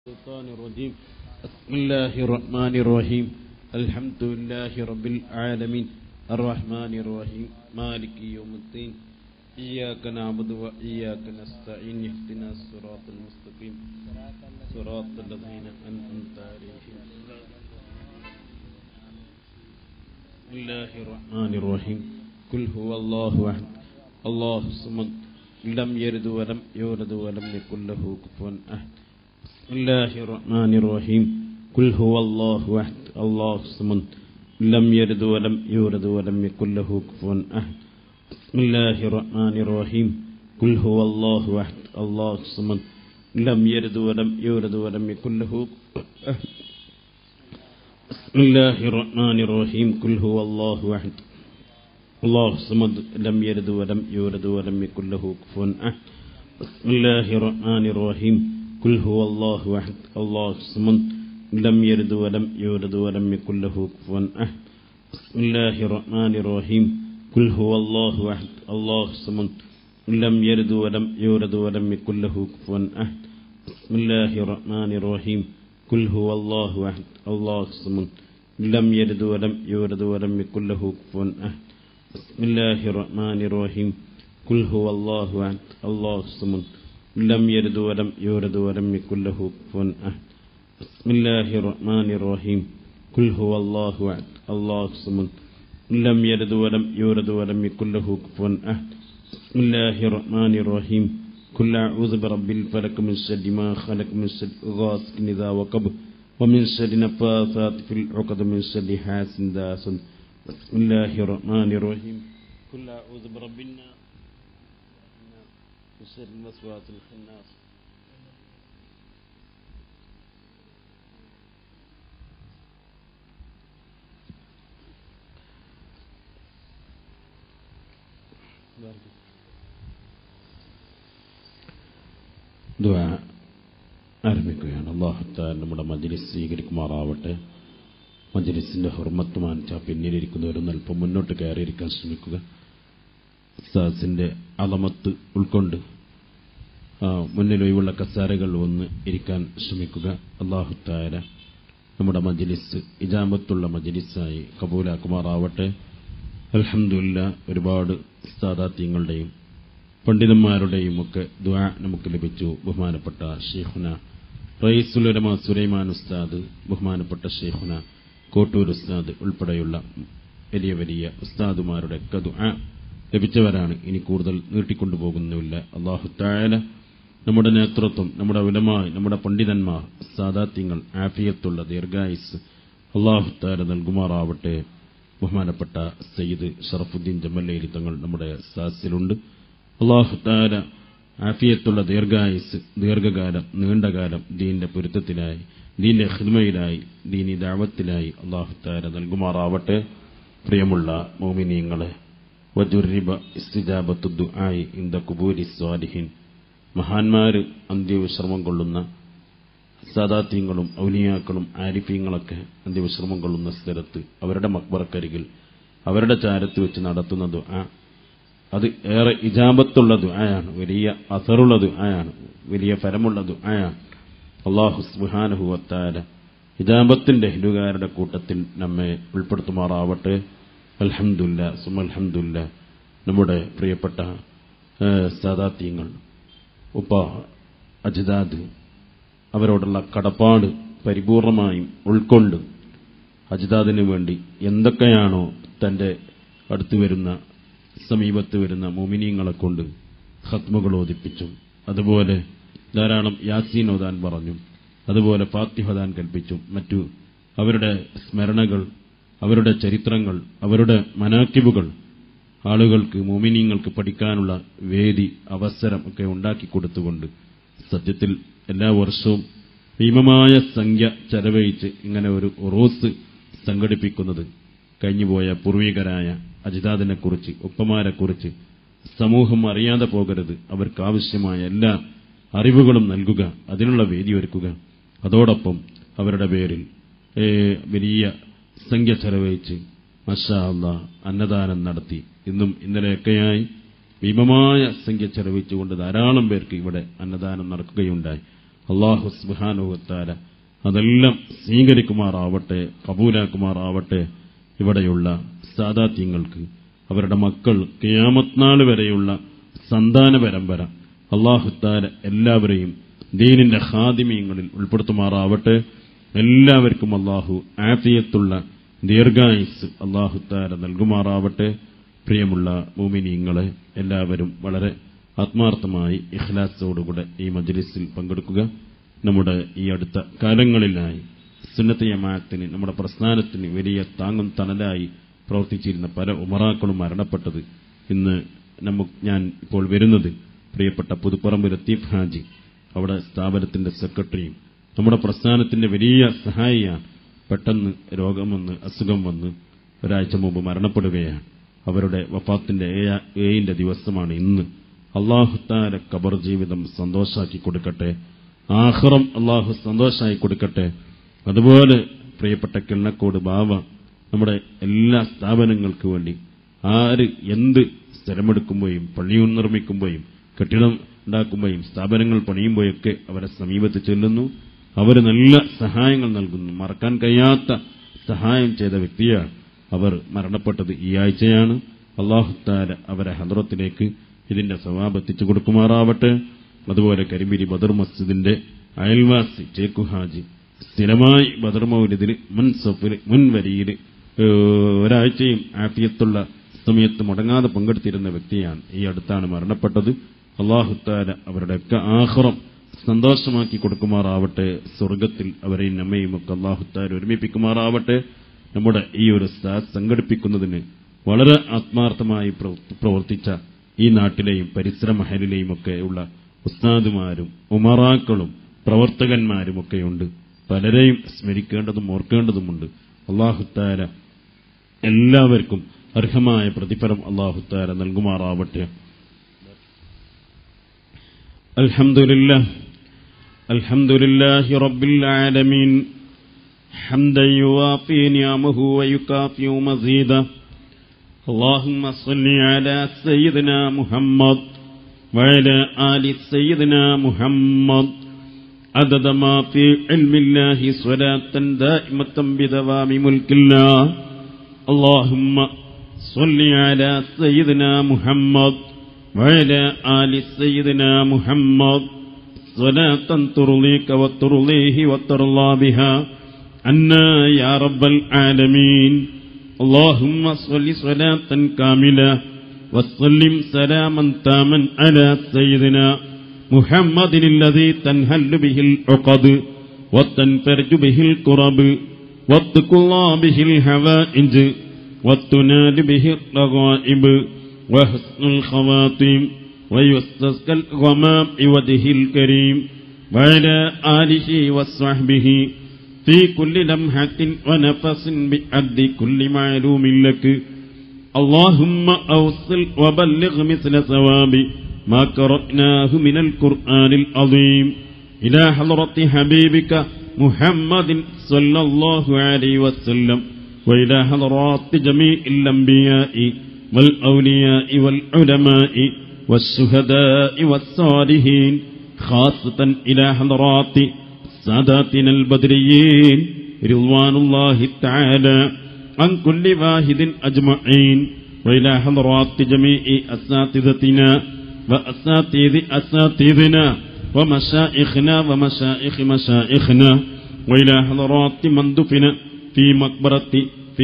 الشيطان الرجيم بسم الله الرحمن الرحيم الحمد لله رب العالمين الرحمن الرحيم مالك يوم الدين إياك نعبد وإياك نستعين اهدنا الصراط المستقيم صراط الذين أنعمت عليهم بسم الله الرحمن الرحيم قل هو الله أحد الله الصمد لم يلد ولم يولد ولم يكن له كفوا أحد بسم الله الرحمن الرحيم قل هو الله أحد الله الصمد لم يلد ولم يولد ولم يكن له كفوا أحد بسم الله الرحمن الرحيم قل هو الله أحد الله الصمد لم يلد ولم يولد ولم يكن له كفوا أحد بسم الله الرحمن الرحيم قل هو الله أحد الله الصمد لم يلد ولم يولد ولم يكن له كفوا أحد بسم الله الرحمن الرحيم قل هو الله أحد الله الصمد لم يلد ولم يولد ولم يكن له كفوا أحد بسم الله الرحمن الرحيم قل هو الله أحد الله الصمد لم يلد ولم يولد ولم يكن له كفوا أحد بسم الله الرحمن الرحيم قل هو الله أحد الله الصمد لم يلد ولم يولد ولم يكن له كفوا أحد بسم الله الرحمن الرحيم قل هو الله أحد الله الصمد لم يلد ولم يولد ولم يكن له كفوا أحد بسم الله الرحمن الرحيم قل هو الله أحد الله الصمد لم يلد ولم يولد ولم يكن له كفوا أحد بسم الله الرحمن الرحيم قل أعوذ برب الفلك من شر ما خلق من شر غاسق إذا وقب ومن شر نفاثات في العقد من شر حاسد إذا حسد بسم الله الرحمن الرحيم قل أعوذ برب الناس من شر الوسواس الخناس ദുആ ആരംഭിക്കുകയാണ് അള്ളാഹുത്താൽ നമ്മുടെ മജ്ലിസ് സ്വീകരിക്കുമാറാവട്ടെ മജ്ലിസിന്റെ ഹുർമത്ത് മാനിച്ച പിന്നിലിരിക്കുന്നവരൊന്ന് അല്പം മുന്നോട്ട് കയറിയിരിക്കാൻ ശ്രമിക്കുക ഉസ്താസിന്റെ അളമത്ത് ഉൾക്കൊണ്ട് ആ, മുന്നിലൊഴിവുള്ള കസാരകൾ ഒന്ന് ഇരിക്കാൻ ശ്രമിക്കുക അള്ളാഹുത്താര നമ്മുടെ മജ്ലിസ് ഇജാമത്തുള്ള മജ്ലിസായി കബൂലാക്കുമാറാവട്ടെ അൽഹംദുലില്ല ഒരുപാട് സ്ഥാതാത്യങ്ങളുടെയും പണ്ഡിതന്മാരുടെയും ഒക്കെ ദ്വാ നമുക്ക് ലഭിച്ചു ബഹുമാനപ്പെട്ട ഷെയ്ഖുന റയീസുലമ സുലൈമാൻ ഉസ്താദ് ബഹുമാനപ്പെട്ട ഷെയ്ഖുന കോട്ടൂർ ഉസ്താദ് ഉൾപ്പെടെയുള്ള വലിയ വലിയ ഉസ്താദുമാരുടെ ഒക്കെ ദുആ ലഭിച്ചവരാണ് ഇനി കൂടുതൽ നീട്ടിക്കൊണ്ടുപോകുന്നില്ല അള്ളാഹു തായാല നമ്മുടെ നേതൃത്വം നമ്മുടെ ഉലമായി നമ്മുടെ പണ്ഡിതന്മാർ സാദാത്യങ്ങൾ ആഫിയത്തുള്ള ദീർഘായുസ് അള്ളാഹു താല നൽകുമാറാവട്ടെ ബഹുമാനപ്പെട്ട സയ്യിദ് ഷറഫുദ്ദീൻ ജമല്ലയിൽ തങ്ങൾ നമ്മുടെ സാസിലുണ്ട് അള്ളാഹു താല ആഫിയത്തുള്ള ദീർഘായുസ് ദീർഘകാലം നീണ്ടകാലം ദീന്റെ പൊരുത്തത്തിലായി ദീന്റെ ഹിദ്മയിലായി ദീനി ദാവത്തിലായി അള്ളാഹു താല നൽകുമാറാവട്ടെ പ്രിയമുള്ള മോമിനിയങ്ങളെ വജുറിബ ഇസ്തിജാബത്തു ദുആയി ഇന്ദ കുബൂരി സ്വാലിഹിൻ മഹാന്മാര് അന്ത്യവിശ്രമം കൊള്ളുന്ന സാദാത്യങ്ങളും ഔലിയാക്കളും ആരിഫീങ്ങളൊക്കെ അന്ത്യവിശ്രമം കൊള്ളുന്ന സ്ഥലത്ത് അവരുടെ മക്ബറക്കരികിൽ അവരുടെ ചാരത്ത് വെച്ച് നടത്തുന്ന ദുആ അത് ഏറെ ഇജാബത്തുള്ള ദുആയാണ് വലിയ അസറുള്ള ദുആയാണ് വലിയ ഫലമുള്ള ദുആയാണ് അള്ളാഹു സുബ്ഹാനഹു വത്താല ഇജാബത്തിന്റെ ഹിലുകാരുടെ കൂട്ടത്തിൽ നമ്മെ ഉൾപ്പെടുത്തുമാറാവട്ടെ അൽഹംദുല്ല സുമൽഹംദുല്ല നമ്മുടെ പ്രിയപ്പെട്ട സാദാത്യങ്ങൾ ഉപ്പ അജിദാദ് അവരോടുള്ള കടപ്പാട് പരിപൂർണമായും ഉൾക്കൊണ്ട് അജിദാദിന് വേണ്ടി എന്തൊക്കെയാണോ തന്റെ അടുത്ത് വരുന്ന സമീപത്ത് വരുന്ന മോമിനിയങ്ങളെ കൊണ്ട് ഹത്മകൾ ഓദിപ്പിച്ചും അതുപോലെ ധാരാളം യാസീൻ ഓതാൻ പറഞ്ഞു അതുപോലെ ഫാത്തിഹദാൻ കൽപ്പിച്ചും മറ്റു അവരുടെ സ്മരണകൾ അവരുടെ ചരിത്രങ്ങൾ അവരുടെ മനാക്കിബുകൾ ആളുകൾക്ക് മോമിനിയങ്ങൾക്ക് പഠിക്കാനുള്ള വേദി അവസരം ഒക്കെ ഉണ്ടാക്കി കൊടുത്തുകൊണ്ട് സത്യത്തിൽ എല്ലാ വർഷവും ഭീമമായ സംഖ്യ ചെലവഴിച്ച് ഇങ്ങനെ ഒരു റോസ് സംഘടിപ്പിക്കുന്നത് കഴിഞ്ഞുപോയ പൂർവികരായ അജിതാദിനെക്കുറിച്ച് ഒപ്പമാരെക്കുറിച്ച് സമൂഹം അറിയാതെ പോകരുത് അവർക്ക് ആവശ്യമായ എല്ലാ അറിവുകളും നൽകുക അതിനുള്ള വേദി ഒരുക്കുക അതോടൊപ്പം അവരുടെ പേരിൽ ഏ, വലിയ സംഖ്യ ചെലവഴിച്ച് മഷാ അള്ളാ അന്നദാനം നടത്തി ഇന്നും ഇന്നലെയൊക്കെയായി ഭീമമായ സംഖ്യ ചെലവഴിച്ചുകൊണ്ട് ധാരാളം പേർക്ക് ഇവിടെ അന്നദാനം നടക്കുകയുണ്ടായി അള്ളാഹു സുബാനുവത്താല അതെല്ലാം സ്വീകരിക്കുമാറാവട്ടെ കബൂലാക്കുമാറാവട്ടെ ഇവിടെയുള്ള സാദാത്യങ്ങൾക്ക് അവരുടെ മക്കൾ കിയാമത്നാൾ വരെയുള്ള സന്താന പരമ്പര അള്ളാഹുത്താല എല്ലാവരെയും ദീനിന്റെ ഹാദിമീങ്ങളിൽ ഉൾപ്പെടുത്തുമാറാവട്ടെ എല്ലാവർക്കും അള്ളാഹു ആഫിയത്തുള്ള ദീർഘായുസ് അള്ളാഹുത്താല നൽകുമാറാവട്ടെ പ്രിയമുള്ള മൂമിനീങ്ങളെ എല്ലാവരും വളരെ ആത്മാർത്ഥമായി ഇഖ്ലാസോടുകൂടെ ഈ മജ്ലിസിൽ പങ്കെടുക്കുക നമ്മുടെ ഈ അടുത്ത കാലങ്ങളിലായി സുന്നത്ത് ജമാഅത്തിന് നമ്മുടെ പ്രസ്ഥാനത്തിന് വലിയ താങ്ങും തണലായി പ്രവർത്തിച്ചിരുന്ന പല ഉമറാക്കളും മരണപ്പെട്ടത് ഇന്ന് നമുക്ക് ഞാൻ ഇപ്പോൾ വരുന്നത് പ്രിയപ്പെട്ട പുതുപ്പറമ്പ് ലത്തീഫ് ഹാജി അവിടെ സ്ഥാപനത്തിന്റെ സെക്രട്ടറിയും നമ്മുടെ പ്രസ്ഥാനത്തിന്റെ വലിയ സഹായിയാണ് പെട്ടെന്ന് രോഗം വന്ന് അസുഖം വന്ന് ഒരാഴ്ച മുമ്പ് മരണപ്പെടുകയാണ് അവരുടെ വഫാത്തിന്റെ ഏഴ- ഏഴിന്റെ ദിവസമാണ് ഇന്ന് അള്ളാഹുത്താല കബർ ജീവിതം സന്തോഷാക്കി കൊടുക്കട്ടെ ആഹ്റം അള്ളാഹു സന്തോഷമായി കൊടുക്കട്ടെ അതുപോലെ പ്രിയപ്പെട്ട കിണ്ണക്കോട് ബാവ നമ്മുടെ എല്ലാ സ്ഥാപനങ്ങൾക്ക് വേണ്ടി ആര് എന്ത് സ്ഥലമെടുക്കുമ്പോഴും പള്ളിയും നിർമ്മിക്കുമ്പോഴും കെട്ടിടം ഉണ്ടാക്കുമ്പോഴും സ്ഥാപനങ്ങൾ പണിയുമ്പോഴൊക്കെ അവരെ സമീപത്ത് ചെല്ലുന്നു അവർ നല്ല സഹായങ്ങൾ നൽകുന്നു മറക്കാൻ കഴിയാത്ത സഹായം ചെയ്ത വ്യക്തിയാണ് അവർ മരണപ്പെട്ടത് ഈ ആഴ്ചയാണ് അള്ളാഹുത്താല അവരെ ഹദ്രത്തിലേക്ക് ഇതിന്റെ സവാബ് എത്തിച്ചു കൊടുക്കുമാറാവട്ടെ അതുപോലെ കരിമിരി ബദർ മസ്ജിദിന്റെ അയൽവാസി ചേക്കു ഹാജി സ്ഥിരമായി ബദർ മൗലിദിൽ മുൻ സഫിൽ മുൻ വരിയിൽ ഒരാഴ്ചയും ആഫിയത്തുള്ള സമയത്ത് മുടങ്ങാതെ പങ്കെടുത്തിരുന്ന വ്യക്തിയാണ് ഈ അടുത്താണ് മരണപ്പെട്ടത് അള്ളാഹുത്താല അവരുടെയൊക്കെ ആഹ്റം സന്തോഷമാക്കി കൊടുക്കുമാറാവട്ടെ സ്വർഗത്തിൽ അവരെയും നമ്മയും ഒക്കെ അള്ളാഹുത്താല ഒരുമിപ്പിക്കുമാറാവട്ടെ നമ്മുടെ ഈ ഒരു സ്ഥാ- സംഘടിപ്പിക്കുന്നതിന് വളരെ ആത്മാർത്ഥമായി പ്രവർ- പ്രവർത്തിച്ച ഈ നാട്ടിലെയും പരിസര മഹലിലെയും ഒക്കെ ഉള്ള ഉസ്താദുമാരും ഉമറാക്കളും പ്രവർത്തകന്മാരും ഒക്കെയുണ്ട് പലരെയും സ്മരിക്കേണ്ടതും ഓർക്കേണ്ടതുമുണ്ട് അള്ളാഹുത്താല എല്ലാവർക്കും അർഹമായ പ്രതിഫലം അള്ളാഹുത്താല നൽകുമാറാവട്ടെ الحمد لله الحمد لله رب العالمين حمدا يوافي نعمه ويكافئ مزيدا اللهم صل على سيدنا محمد وعلى آل سيدنا محمد عدد ما في علم الله صلاة دائمة بدوام ملك الله اللهم صل على سيدنا محمد وعلى آل سيدنا محمد صلاة ترضيك وترضيه وترضى بها عنا يا رب العالمين اللهم صل صلاة كاملة وسلم سلاما تاما على سيدنا محمد الذي تنهل به العقد وتنفرج به الكرب وتقضى به الهوائج وتنال به الرغائب وحسن الخواتيم ويستسقى الغمام وجهه الكريم وعلى آله وصحبه في كل لمحة ونفس بعد كل معلوم لك اللهم أوصل وبلغ مثل ثواب ما قرأناه من القرآن العظيم إلى حضرة حبيبك محمد صلى الله عليه وسلم وإلى حضرات جميع الأنبياء والأولياء والعلماء والشهداء والصالحين خاصة إلى حضرات ساداتنا البدريين رضوان الله تعالى عن كل واحد أجمعين وإلى حضرات جميع أساتذتنا وأساتذ أساتذنا ومشائخنا ومشائخ مشائخنا وإلى حضرات من دفن في مقبرة في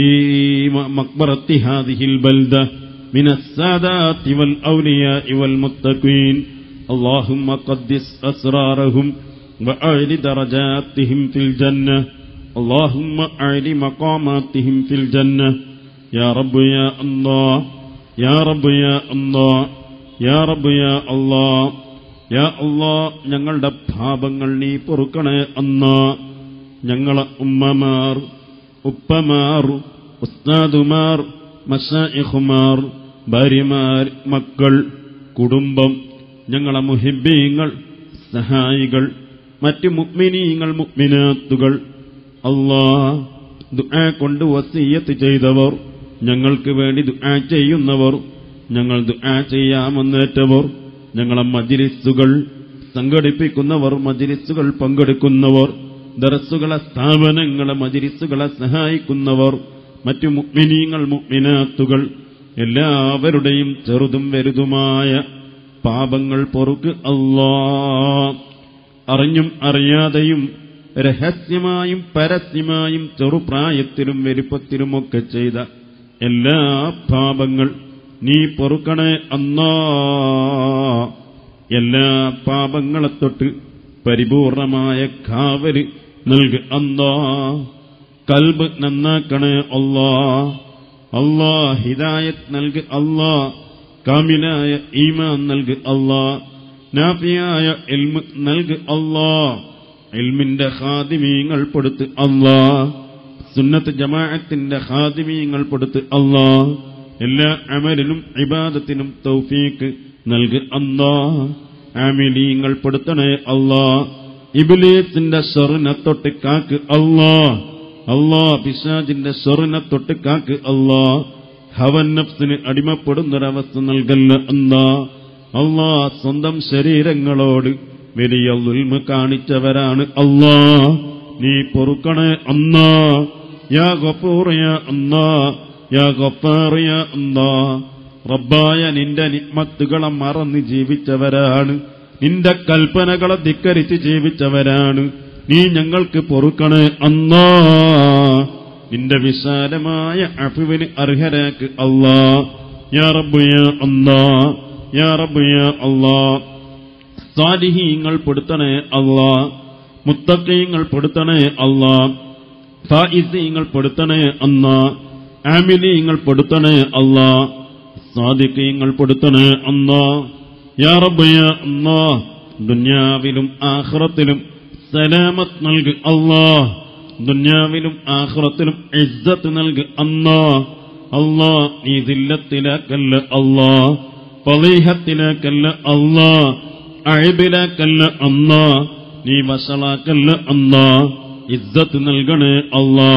مقبرة هذه البلدة من السادات والأولياء والمتقين اللهم قدس أسرارهم وأعل درجاتهم في الجنة اللهم أعل مقاماتهم في الجنة يا رب يا الله يا رب يا الله يا رب يا الله യാ അള്ളാ ഞങ്ങളുടെ പാപങ്ങൾ നീ പൊറുക്കണേ അന്നാ ഞങ്ങളെ ഉമ്മമാർ ഉപ്പമാർ ഉസ്താദുമാർ മഷായിഖുമാർ ഭാര്യമാർ മക്കൾ കുടുംബം ഞങ്ങളെ മുഹിബീങ്ങൾ സഹായികൾ മറ്റ് മുഗ്മിനീങ്ങൾ മുഗ്മിനാത്തുകൾ അള്ളാ ദുആ കൊണ്ട് വസീയത്ത് ചെയ്തവർ ഞങ്ങൾക്ക് വേണ്ടി ദുആ ചെയ്യുന്നവർ ഞങ്ങൾ ദുആ ചെയ്യാമെന്നേറ്റവർ ഞങ്ങളെ മജിലിസുകൾ സംഘടിപ്പിക്കുന്നവർ മജിലിസുകൾ പങ്കെടുക്കുന്നവർ ദറസുകളെ സ്ഥാപനങ്ങളെ മജിലിസുകളെ സഹായിക്കുന്നവർ മറ്റു മുഗ്മിനീങ്ങൾ മുഗ്മിനാത്തുകൾ എല്ലാവരുടെയും ചെറുതും വലുതുമായ പാപങ്ങൾ പൊറുക്ക് അല്ലാ അറിഞ്ഞും അറിയാതെയും രഹസ്യമായും പരസ്യമായും ചെറുപ്രായത്തിലും വലുപ്പത്തിലുമൊക്കെ ചെയ്ത എല്ലാ പാപങ്ങൾ നീ പൊറുക്കണേ അന്നാ എല്ലാ പാപങ്ങളെ തൊട്ട് പരിപൂർണമായ കാവല് നൽക് അന്നാ കൽബ് നന്നാക്കണേ അല്ലാ അല്ലാ ഹിദായത്ത് നൽക് അല്ലാ കാമിലായ ഈമാൻ നൽക് അല്ലാ നാഫിയായ ഇൽമ് നൽക് അല്ലാ ഇൽമിന്റെ ഖാദിമീങ്ങൾ കൊടുത്ത് അല്ലാ സുന്നത്ത് ജമാഅത്തിന്റെ ഖാദിമീങ്ങൾ കൊടുത്ത് അല്ലാ എല്ലാ അമലിനും ഇബാദത്തിനും തൗഫീക്ക് നൽക് അല്ലാ ആമിലീങ്ങൾ പെടുത്തണേ അല്ലാ ഇബിലീസിന്റെ ഷെറിനെ തൊട്ട് കാക്ക് അല്ലാ അല്ലാ പിശാജിന്റെ ഷെറിനെ തൊട്ട് കാക്ക് അല്ലാ ഹവൻ നഫ്സിന് അടിമപ്പെടുന്നൊരവസ്ഥ നൽകല്ല അല്ലാ അല്ലാ സ്വന്തം ശരീരങ്ങളോട് വലിയ ഉൽമ കാണിച്ചവരാണ് അല്ലാ നീ പൊറുക്കണേ അന്നാ യാ ഗഫൂർ യാ അന്നാ യാ ഗഫാർ യാ അന്നാ റബ്ബായ നിന്റെ നിമത്തുകളെ മറന്ന് ജീവിച്ചവരാണ് നിന്റെ കൽപ്പനകളെ ധിക്കരിച്ച് ജീവിച്ചവരാണ് നീ ഞങ്ങൾക്ക് പൊറുക്കണേ അന്നാ നിന്റെ വിശാലമായ അഫുവിന് അർഹരാക്ക് അല്ലാ യാ റബ്ബ് യാ അന്നാ യാ റബ്ബ് യാ അല്ലാ സാലിഹീങ്ങൾ പെടുത്തണേ അല്ലാ മുത്തക്കീങ്ങൾ പെടുത്തണേ അല്ലാ ഫായിസീങ്ങൾ പെടുത്തണേ അന്നാ ആമിലീങ്ങൾ പെടുത്തണേ അല്ലാ സാദിഖീങ്ങൾ പെടുത്തണേ അന്നാ യാ റബ്ബ് യാ അന്നാ ദുന്യാവിലും ആഖിറത്തിലും സലാമത്ത് നൽക് അല്ലാ ദുന്യാവിലും ആഖിറത്തിലും ഇസ്സത്ത് നൽക് അന്നാ അല്ലാ നീ ദില്ലത്തിലാക്കല്ല അല്ലാ ഫളീഹത്തിലാക്കല്ല അല്ലാ അഴിബിലാക്കല്ല അന്നാ നീ വഷളാക്കല്ല അന്നാ ഇസ്സത്ത് നൽകണേ അല്ലാ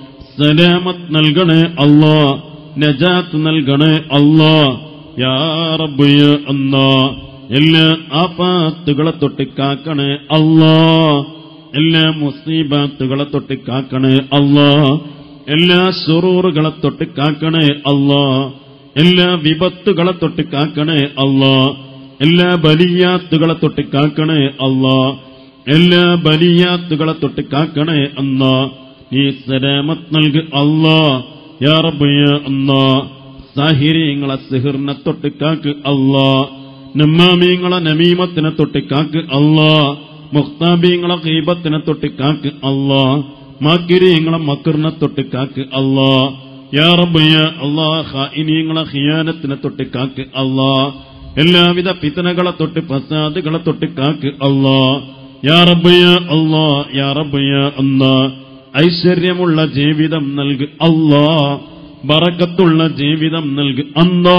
സലാമത്ത് നൽകണേ അല്ലാ നജാത്ത് നൽകണേ അല്ലാ യാ റബ്ബ് യാ അന്നാ എല്ലാ ആപാത്തുകളെ തൊട്ട് കാക്കണേ അല്ലാ എല്ലാ മുസീബാത്തുകളെ തൊട്ട് കാക്കണേ അല്ലാ എല്ലാ സുറൂറുകളെ തൊട്ട് കാക്കണേ അല്ലാ എല്ലാ വിപത്തുകളെ തൊട്ട് കാക്കണേ അല്ലാ എല്ലാ ബലിയാത്തുകളെ തൊട്ട് കാക്കണേ അല്ലാ എല്ലാ ബലിയാത്തുകളെ തൊട്ട് കാക്കണേ അന്നാ നീ സലാമത്ത് നൽക് അല്ലാ യാ റബ്ബ് യാ അന്നാ സാഹിര്യങ്ങളെ സിഹിറിനെ തൊട്ട് കാക്ക് അല്ലാ നമ്മാമീങ്ങളെ നമീമത്തിനെ തൊട്ട് കാക്ക് അല്ലാ മുഖ്താബീങ്ങളെ ഗീബത്തിനെ തൊട്ട് കാക്ക് അല്ലാ മാക്കിരിയങ്ങളെ മക്കറിനെ തൊട്ട് കാക്ക് അല്ലാ യാ റബ്ബ് യാ അല്ലാ ഖായിനീങ്ങളെ ഖിയാനത്തിനെ തൊട്ട് കാക്ക് അല്ലാ എല്ലാവിധ പിത്തനകളെ തൊട്ട് ഫസാദുകളെ തൊട്ട് കാക്ക് അല്ലാ യാ റബ്ബ് യാ അല്ലാ യാ റബ്ബ് യാ അല്ലാ ഐശ്വര്യമുള്ള ജീവിതം നൽക് അല്ലാ ബറക്കത്തുള്ള ജീവിതം നൽക് അന്നാ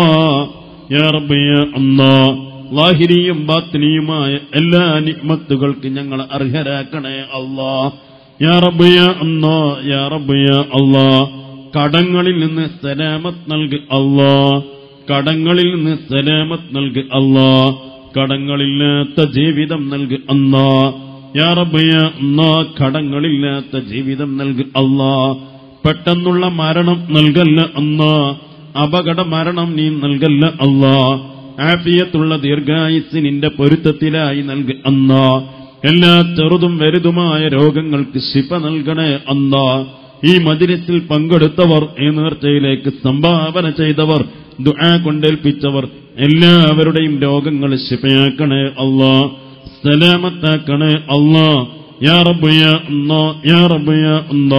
യാ റബ്ബ് യാ അല്ലാ ലാഹിരിയും ബാത്തിനിയുമായ എല്ലാ നിഅ്മത്തുകൾക്ക് ഞങ്ങൾ അർഹരാക്കണേ അല്ലാ യാ റബ്ബ് യാ അല്ലാ യാ റബ്ബ് യാ അല്ലാ കടങ്ങളിൽ നിന്ന് സലാമത്ത് നൽക് അല്ലാ കടങ്ങളിൽ നിന്ന് സലാമത്ത് നൽക് അല്ലാ കടങ്ങളില്ലാത്ത ജീവിതം നൽക് അല്ലാ യാ റബ്ബ് യാ അല്ലാ കടങ്ങളില്ലാത്ത ജീവിതം നൽക് അല്ലാ പെട്ടെന്നുള്ള മരണം നൽകല്ല അല്ലാ അപകട മരണം നീ നൽകല്ല അല്ലാ ആഫിയത്തുള്ള ദീർഘായുസ് നിന്റെ പൊരുത്തത്തിലായി നൽക് അന്നാ എല്ലാ ചെറുതും വലുതുമായ രോഗങ്ങൾക്ക് ശിപ നൽകണേ അന്നാ ഈ മജിലിസിൽ പങ്കെടുത്തവർ ഈ നേർച്ചയിലേക്ക് സംഭാവന ചെയ്തവർ ദുആ കൊണ്ടേൽപ്പിച്ചവർ എല്ലാവരുടെയും രോഗങ്ങൾ ശിഫയാക്കണേ അല്ലാ സലാമത്താക്കണേ അല്ലാ യാ റബ്ബ് യാ അല്ലാ യാ റബ്ബ് യാ അല്ലാ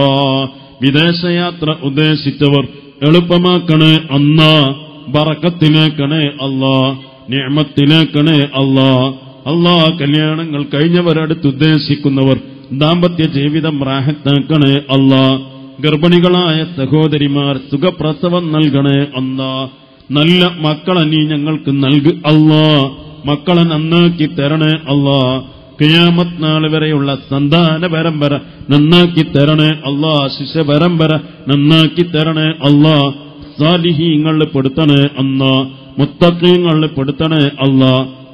വിദേശയാത്ര ഉദ്ദേശിച്ചവർ എളുപ്പമാക്കണേ അന്നാ ബറക്കത്തിലേക്കണേ അല്ലാ നിയമത്തിലേക്കണേ അല്ലാ അല്ലാ കല്യാണങ്ങൾ കഴിഞ്ഞവരടുത്ത് ഉദ്ദേശിക്കുന്നവർ ദാമ്പത്യ ജീവിതം റാഹത്താക്കണേ അല്ലാ ഗർഭിണികളായ സഹോദരിമാർ സുഖപ്രസവം നൽകണേ അല്ലാ നല്ല മക്കളെ നീ ഞങ്ങൾക്ക് നൽകു അല്ലാ മക്കളെ നന്നാക്കി തരണേ അല്ലാ കിയാമത്ത് നാൾ വരെയുള്ള സന്താന പരമ്പര നന്നാക്കി തരണേ അല്ലാ ശിശ പരമ്പര നന്നാക്കി തരണേ അല്ലാ സാലിഹീങ്ങളിൽ പെടുത്തണേ അന്നാ മുത്തക്കീങ്ങളിൽ പെടുത്തണേ അല്ലാ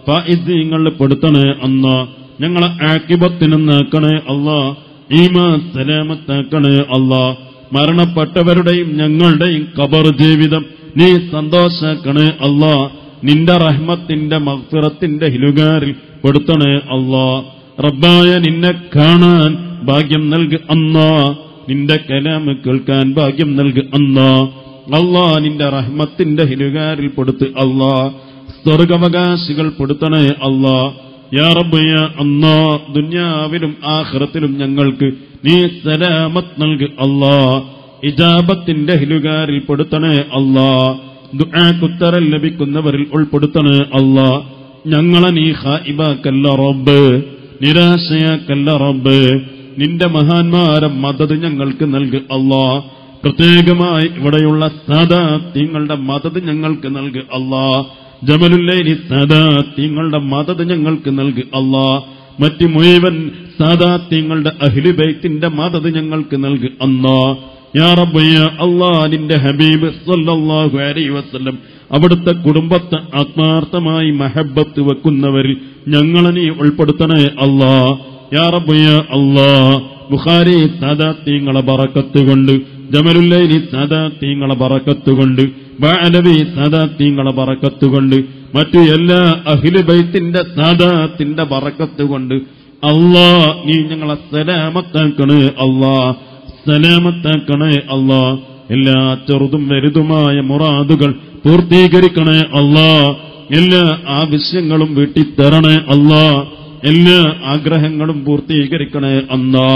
ഫായിദ്യങ്ങളിൽ പെടുത്തണേ അന്ന ഞങ്ങളെ ആക്കിബത്തിന് നാക്കണേ അല്ലാ ഈമാ സലാമത്താക്കണേ അല്ലാ മരണപ്പെട്ടവരുടെയും ഞങ്ങളുടെയും കബർ ജീവിതം നീ സന്തോഷാക്കണേ അല്ലാ നിന്റെ റഹ്മത്തിന്റെ മഗ്ഫിറത്തിന്റെ ഹിലുകാരിൽ പെടുത്തണേ അല്ലാ റബ്ബായ നിന്നെ കാണാൻ ഭാഗ്യം നൽകു അന്നാ നിന്റെ കലാമ് കേൾക്കാൻ ഭാഗ്യം നൽകു അന്നാ അല്ലാ നിന്റെ റഹ്മത്തിന്റെ ഹിലുകാരിൽ പെടുത്ത് അല്ലാ സ്വർഗവകാശികൾ പെടുത്തണേ അല്ലാ യാ റബ്ബയ അന്നാ ദുന്യാവിലും ആഖിറത്തിലും ഞങ്ങൾക്ക് നീ സലാമത്ത് നൽകു അല്ലാ ഇജാബത്തിന്റെ ഹിലുകാരിൽ പെടുത്തണേ അല്ലാ ദുആക്കുത്തരം ലഭിക്കുന്നവരിൽ ഉൾപ്പെടുത്തണേ അല്ലാ ഞങ്ങളെ നീ ഹായിബാക്കല്ല റബ്ബ് നിരാശയാക്കല്ല റബ്ബ് നിന്റെ മഹാന്മാരെ മദത് ഞങ്ങൾക്ക് നൽകു അല്ലാ പ്രത്യേകമായി ഇവിടെയുള്ള സാദാത്യങ്ങളുടെ മദത് ഞങ്ങൾക്ക് നൽകു അല്ലാ ജമലുല്ലൈനി സാദാത്യങ്ങളുടെ മദത് ഞങ്ങൾക്ക് നൽകു അല്ലാ മറ്റ് മുഴുവൻ സാദാത്യങ്ങളുടെ അഹ്ലുബൈത്തിന്റെ മദത് ഞങ്ങൾക്ക് നൽകു അല്ലാ യാ റബ്ബയ അല്ലാ നിന്റെ ഹബീബ് സല്ലല്ലാഹു അലൈഹി വസല്ലം അവിടുത്തെ കുടുംബത്തെ ആത്മാർത്ഥമായി മഹബത്ത് വെക്കുന്നവരിൽ ഞങ്ങളെ നീ ഉൾപ്പെടുത്തണേ അല്ലാ യാ റബ്ബയ അല്ലാ ബുഖാരി സാദാത്യങ്ങളെ ബറക്കത്ത് കൊണ്ട് ജമലുല്ലൈനി സാദാത്യങ്ങളെ ബറക്കത്ത് കൊണ്ട് ബാലവി സാദാത്യങ്ങളെ ബറക്കത്ത് കൊണ്ട് മറ്റു എല്ലാ അഖില ബൈത്തിന്റെ സാദാത്തിന്റെ ബറക്കത്ത് കൊണ്ട് അല്ലാ നീ ഞങ്ങളെ സലാമത്താക്കണേ അല്ലാ സലാമത്താക്കണേ അല്ലാ എല്ലാ ചെറുതും വലുതുമായ മുറാദുകൾ പൂർത്തീകരിക്കണേ അല്ലാ എല്ലാ ആവശ്യങ്ങളും വീട്ടിത്തരണേ അല്ലാ എല്ലാ ആഗ്രഹങ്ങളും പൂർത്തീകരിക്കണേ അല്ലാ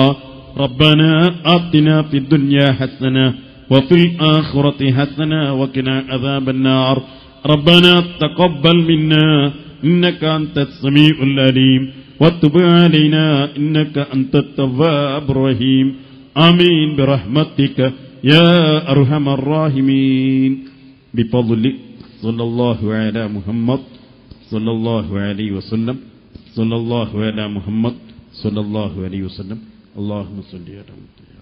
ربنا آتنا في الدنيا حسنة وفي الآخرة حسنة وقنا عذاب النار ربنا تقبل منا إنك أنت السميع العليم وتب علينا إنك أنت التواب الرحيم آمين برحمتك يا أرحم الراحمين بفضل صلى الله على محمد صلى الله عليه وسلم صلى الله على محمد صلى الله عليه وسلم اللهم صل على محمد